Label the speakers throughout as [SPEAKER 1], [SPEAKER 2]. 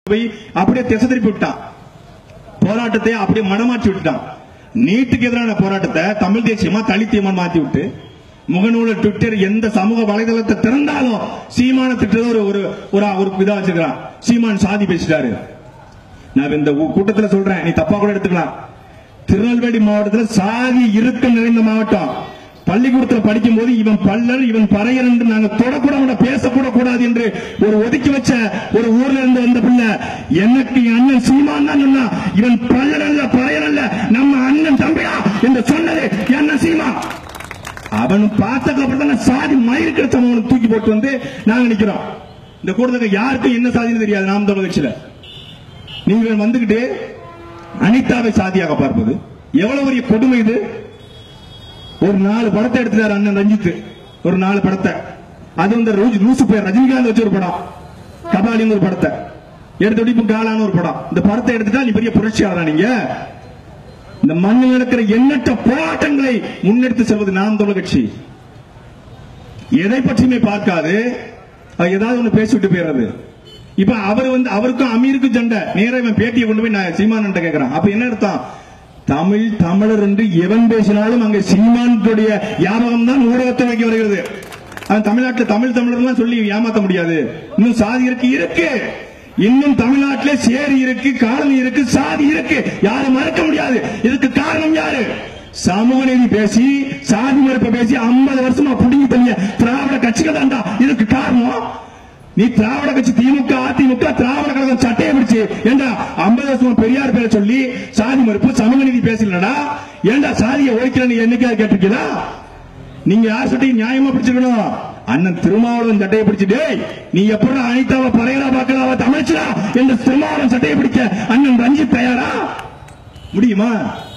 [SPEAKER 1] போய் அப்படியே திசை திருப்பி விட்டான் போராட்டத்தை அப்படியே மனமாற்றி விட்டான் நீட்டுக்கு எதிரான போராட்டத்தை தமிழ் தேசியமா தலித்தியமா மாத்தி விட்டு முகநூல ட்விட்டர் எந்த சமூக வலைதளத்தை திறந்தாலும் சீமான திட்டத ஒரு ஒரு ஒரு ஒரு இதா வச்சிருக்கிறான் சீமான் சாதி பேசிட்டாரு நான் இந்த ஊ- கூட்டத்துல சொல்றேன் நீ தப்பா கூட எடுத்துக்கலாம் திருநெல்வேலி மாவட்டத்துல சாதி இறுக்கம் நிறைந்த மாவட்டம் பள்ளிக்கூடத்துல படிக்கும் போது இவன் பல்லர் இவன் பறையர் என்று நாங்க தொடக்கூட கூட பேசக்கூட கூடாது என்று ஒரு ஒதுக்கி வச்ச ஒரு ஊர்ல இருந்து வந்த பிள்ளை எனக்கு என் அண்ணன் சீமான் தான் சொன்னா இவன் பல்லர் அல்ல பறையர் அல்ல நம்ம அண்ணன் தம்பியா என்று சொன்னது என் அண்ணன் சீமான் அவன் பார்த்ததுக்கு அப்புறம் தான் சாதி மயிர் கிடைச்சவன் அவனுக்கு தூக்கி போட்டு வந்து நாங்க நிக்கிறோம் இந்த கூட்டத்துக்கு யாருக்கும் என்ன சாதின்னு தெரியாது நாம் தமிழ் கட்சியில நீங்கள் வந்துகிட்டு அனிதாவை சாதியாக பார்ப்பது எவ்வளவு பெரிய கொடுமை இது ஒரு நாலு படத்தை எடுத்துட்டாரு அண்ணன் ரஞ்சித் ஒரு நாலு படத்தை அது வந்து ரூ- லூசு பேர் ரஜினிகாந்த் வச்ச ஒரு படம் கபாலின்னு ஒரு படத்தை எடுத்து இப்ப காலான ஒரு படம் இந்த படத்தை எடுத்துட்டா நீ பெரிய புரட்சியாளரா நீங்க இந்த மண்ணில் நடக்கிற எண்ணற்ற போராட்டங்களை முன்னெடுத்து செல்வது நாம் தமிழர் கட்சி எதை பற்றியுமே பார்க்காது அது ஏதாவது ஒண்ணு பேசிவிட்டு போயிடுறது இப்ப அவர் வந்து அவருக்கும் அமீருக்கும் சண்டை நேரா இவன் பேட்டியை கொண்டு போய் நான் சீமான் கேட்கிறான் அப்ப என்ன அர்த்தம் தமிழ் தமிழர் என்று எவன் பேசினாலும் அங்க சீமானுடைய ஞாபகம் தான் ஊடகத்தை வைக்க வருகிறது அவன் தமிழ்நாட்டில் தமிழ் தமிழர்லாம் சொல்லி ஏமாத்த முடியாது இன்னும் சாதி இருக்கு இருக்கு இன்னும் தமிழ்நாட்டிலே சேரி இருக்கு காலனி இருக்கு சாதி இருக்கு யாரும் மறக்க முடியாது இதுக்கு காரணம் யாரு சமூக நீதி பேசி சாதி மறுப்பை பேசி 50 வருஷமா புடுங்கி தள்ளிய திராவிட கட்சிகள் தான்டா இதுக்கு காரணம் நீ திராவிட கட்சி திமுக அதிமுக திராவிட கழகம் சட்டையை பிடிச்சு ஏண்டா 50 வருஷமா பெரியார் பேரை சொல்லி சாதி மறுப்பு சமூக நீதி பேசலடா ஏண்டா சாதியை ஒழிக்கிறேன்னு என்னைக்காவது கேட்டிருக்கீங்களா நீங்க யார் சட்டையும் நியாயமா பிடிச்சிருக்கணும் அண்ணன் திருமாவளவன் சட்டையை பிடிச்சு டேய் நீ எப்படி அனிதாவை பறையலா பார்க்கலாவா தமிழ்ச்சா என்று திருமாவளவன் சட்டையை பிடிக்க அண்ணன் ரஞ்சித் தயாரா முடியுமா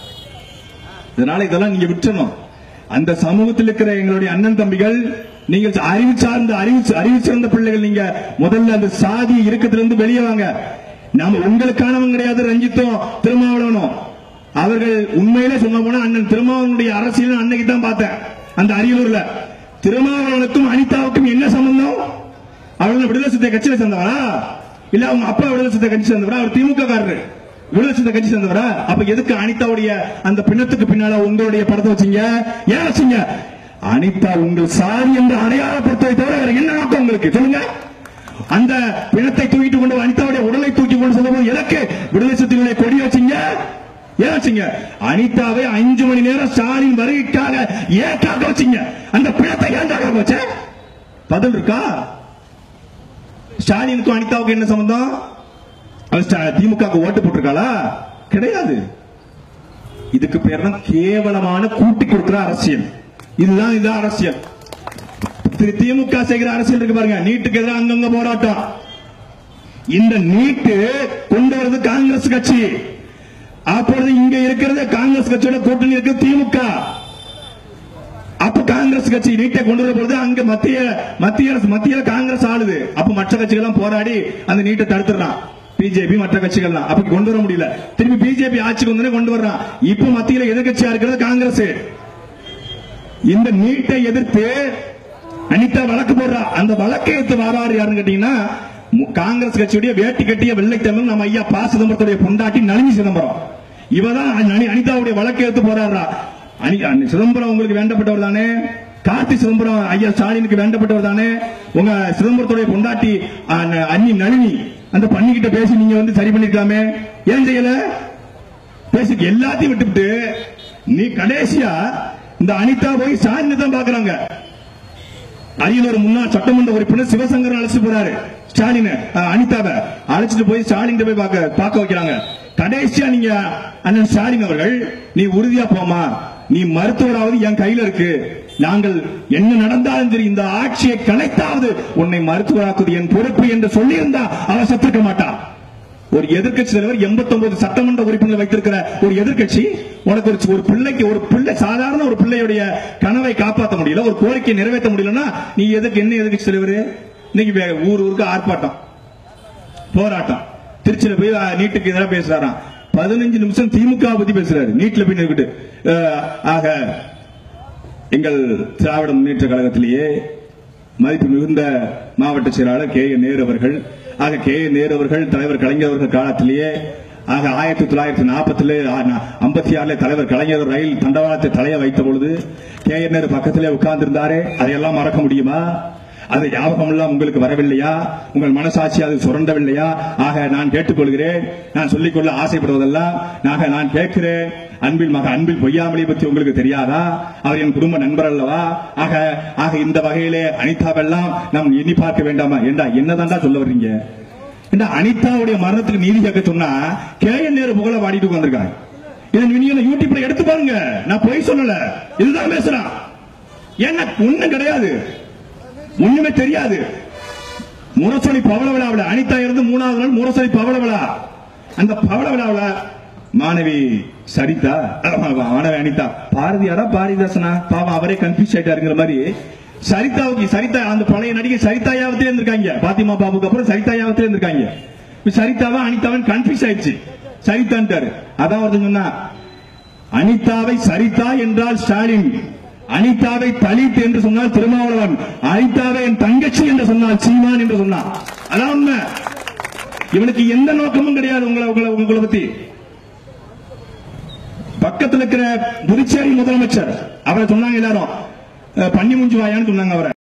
[SPEAKER 1] இதனால இதெல்லாம் நீங்க விட்டுறணும் அந்த சமூகத்தில் இருக்கிற எங்களுடைய அண்ணன் தம்பிகள் நீங்கள் அறிவு சார்ந்த அறிவு அறிவு சிறந்த பிள்ளைகள் நீங்க முதல்ல அந்த சாதி இருந்து வெளியே வாங்க நாம உங்களுக்கானவங்க கிடையாது ரஞ்சித்தும் திருமாவளவனும் அவர்கள் உண்மையிலே சொல்ல போனா அண்ணன் திருமாவளவனுடைய அரசியல் அன்னைக்கு தான் பார்த்தேன் அந்த அரியலூர்ல திருமாவளவனுக்கும் அனிதாவுக்கும் என்ன சம்பந்தம் அவர்கள் விடுதலை சித்த கட்சியில சேர்ந்தவரா இல்ல அவங்க அப்பா விடுதலை சித்த கட்சி சேர்ந்தவரா அவர் திமுக காரரு விடுதலை சித்த கட்சி சேர்ந்தவரா அப்ப எதுக்கு அனிதாவுடைய அந்த பின்னத்துக்கு பின்னால உங்களுடைய படத்தை வச்சீங்க ஏன் வச்சீங்க அனிதா உங்கள் சாதி என்று அடையாளப்படுத்துவதை தவிர வேற என்ன நோக்கம் உங்களுக்கு சொல்லுங்க அந்த பிணத்தை தூக்கிட்டு கொண்டு அனிதாவுடைய உடலை தூக்கி கொண்டு செல்லும்போது எதற்கு விடுதலை சிறுத்தைகளுடைய கொடி வச்சீங்க ஏன் வச்சீங்க அனிதாவை அஞ்சு மணி நேரம் ஸ்டாலின் வருகைக்காக ஏன் காக்க வச்சீங்க அந்த பிணத்தை ஏன் காக்க வச்ச பதில் இருக்கா ஸ்டாலினுக்கும் அனிதாவுக்கும் என்ன சம்பந்தம் அவ ஸ்டா- திமுகவுக்கு ஓட்டு போட்டிருக்காளா கிடையாது இதுக்கு பேர் தான் கேவலமான கூட்டி கொடுக்கிற அரசியல் இதுதான் இதுதான் அரசியல் திரு திமுக செய்கிற அரசியல் இருக்கு பாருங்க நீட்டுக்கு எதிராக அங்கங்க போராட்டம் இந்த நீட்டு கொண்டு வருது காங்கிரஸ் கட்சி அப்பொழுது இங்க இருக்கிறது காங்கிரஸ் கட்சியோட கூட்டணி இருக்கு திமுக அப்ப காங்கிரஸ் கட்சி நீட்டை கொண்டு வர பொழுது அங்க மத்திய மத்திய அரசு மத்தியில காங்கிரஸ் ஆளுது அப்ப மற்ற கட்சிகள் எல்லாம் போராடி அந்த நீட்டை தடுத்துறான் பிஜேபி மற்ற கட்சிகள்லாம் அப்ப கொண்டு வர முடியல திருப்பி பிஜேபி ஆட்சிக்கு வந்து கொண்டு வர்றான் இப்ப மத்தியில எதிர்கட்சியா இருக்கிறது காங்கிரஸ் இந்த நீட்டை எதிர்த்து அனிதா வழக்கு போடுறா அந்த வழக்கை எடுத்து வாராரு யாருன்னு கேட்டீங்கன்னா மு- காங்கிரஸ் கட்சியுடைய வேட்டி கட்டிய வெள்ளை தமிழ் நம்ம ஐயா ப சிதம்பரத்துடைய பொண்டாட்டி நளினி சிதம்பரம் இவதான் அனி- அனிதாவுடைய வழக்கை எடுத்து போறாரா அனி அனி- சிதம்பரம் உங்களுக்கு வேண்டப்பட்டவர் தானே கார்த்தி சிதம்பரம் ஐயா ஸ்டாலினுக்கு வேண்டப்பட்டவர் தானே உங்க சிதம்பரத்துடைய பொண்டாட்டி அ- அண்ணி நளினி அந்த பண்ணிக்கிட்ட பேசி நீங்க வந்து சரி பண்ணிருக்கலாமே ஏன் செய்யல பேசி எல்லாத்தையும் விட்டுவிட்டு நீ கடைசியா இந்த அனிதா போய் ஸ்டாலினை தான் பாக்குறாங்க அரியலூர் முன்னாள் சட்டமன்ற உறுப்பினர் சிவசங்கர் அழைச்சிட்டு போறாரு ஸ்டாலின் அனிதாவை அழைச்சிட்டு போய் ஸ்டாலின் போய் பார்க்க பார்க்க வைக்கிறாங்க கடைசியா நீங்க அண்ணன் ஸ்டாலின் அவர்கள் நீ உறுதியா போமா நீ மருத்துவராவது என் கையில இருக்கு நாங்கள் என்ன நடந்தாலும் சரி இந்த ஆட்சியை கலைத்தாவது உன்னை மருத்துவராக்குவது என் பொறுப்பு என்று சொல்லியிருந்தா அவ செத்துக்க மாட்டான் ஒரு எதிர்க்கட்சி தலைவர் 89 சட்டமன்ற உறுப்பினர் வைத்திருக்கிற ஒரு எதிர்க்கட்சி உனக்கு ஒரு ஒரு பிள்ளைக்கு ஒரு பிள்ளை சாதாரண ஒரு பிள்ளையுடைய கனவை காப்பாற்ற முடியல ஒரு கோரிக்கையை நிறைவேற்ற முடியலன்னா நீ எதுக்கு என்ன எதிர்க்கட்சி தலைவர் இன்னைக்கு வே- ஊர் ஊருக்கு ஆர்ப்பாட்டம் போராட்டம் திருச்சியில போய் அஹ், நீட்டுக்கு எதிராக பேசுறாராம் பதினஞ்சு நிமிஷம் திமுக பத்தி பேசுறாரு நீட்ல போய் நின்னுக்கிட்டு அஹ், ஆக எங்கள் திராவிட முன்னேற்ற கழகத்திலேயே மதிப்பு மிகுந்த மாவட்ட செயலாளர் கே என் நேரு அவர்கள் ஆக கே நேரு அவர்கள் தலைவர் கலைஞர் அவர்கள் காலத்திலேயே ஆக ஆயிரத்தி தொள்ளாயிரத்தி நாற்பத்திலே ஐம்பத்தி ஆறுல தலைவர் கலைஞர் ரயில் தண்டவாளத்தை தலைய வைத்த பொழுது கே என் நேரு பக்கத்திலே உட்கார்ந்து இருந்தாரே அதையெல்லாம் மறக்க முடியுமா அது ஞாபகம் எல்லாம் உங்களுக்கு வரவில்லையா உங்கள் மனசாட்சி அது சுரண்டவில்லையா ஆக நான் கேட்டுக்கொள்கிறேன் நான் சொல்லிக்கொள்ள ஆசைப்படுவதெல்லாம் நாக நான் கேட்கிறேன் அன்பில் மக அன்பில் பொய்யாமலை பற்றி உங்களுக்கு தெரியாதா அவர் என் குடும்ப நண்பர் அல்லவா ஆக ஆக இந்த வகையிலே அனிதாவெல்லாம் நாம் எண்ணி பார்க்க வேண்டாமா ஏண்டா என்னதான்டா சொல்ல வர்றீங்க ஏண்டா அனிதாவுடைய மரணத்துக்கு நீதி கேட்க சொன்னா கே என் நேரு புகழ பாடிட்டு வந்திருக்காங்க இதை நீங்க யூடியூப்ல எடுத்து பாருங்க நான் பொய் சொல்லல இதுதான் பேசுறான் ஏன்னா ஒண்ணும் கிடையாது ஒண்ணுமே தெரியாது முரசொலி பவள விழாவில் அனிதா இருந்து மூணாவது நாள் முரசொலி பவள விழா அந்த பவள விழாவில் மாணவி சரிதா அஹ், மாணவி அனிதா பாரதியாரா பாரதிதாசனா பாவம் அவரே கன்ஃபியூஸ் ஆயிட்டாருங்கிற மாதிரி சரிதாவுக்கு சரிதா அந்த பழைய நடிகை சரிதா யாவத்திலே இருந்திருக்காங்க பாத்திமா பாபுக்கு அப்புறம் சரிதா யாவத்திலே இருந்திருக்காங்க இப்ப சரிதாவா அனிதாவன் கன்ஃபியூஸ் ஆயிடுச்சு சரிதான்ட்டாரு அதான் ஒருத்தன் சொன்னா அனிதாவை சரிதா என்றால் ஸ்டாலின் அனிதாவை தலித் என்று சொன்னால் திருமாவளவன் அனிதாவை என் தங்கச்சி என்று சொன்னால் சீமான் என்று சொன்னான் அதான் உண்மை இவனுக்கு எந்த நோக்கமும் கிடையாது உங்களை உங்களை உங்களை பத்தி பக்கத்துல இருக்கிற புதுச்சேரி முதலமைச்சர் அவரை சொன்னாங்க எல்லாரும் அஹ், பன்னி முஞ்சி வாயான்னு சொன்னாங்க அவரை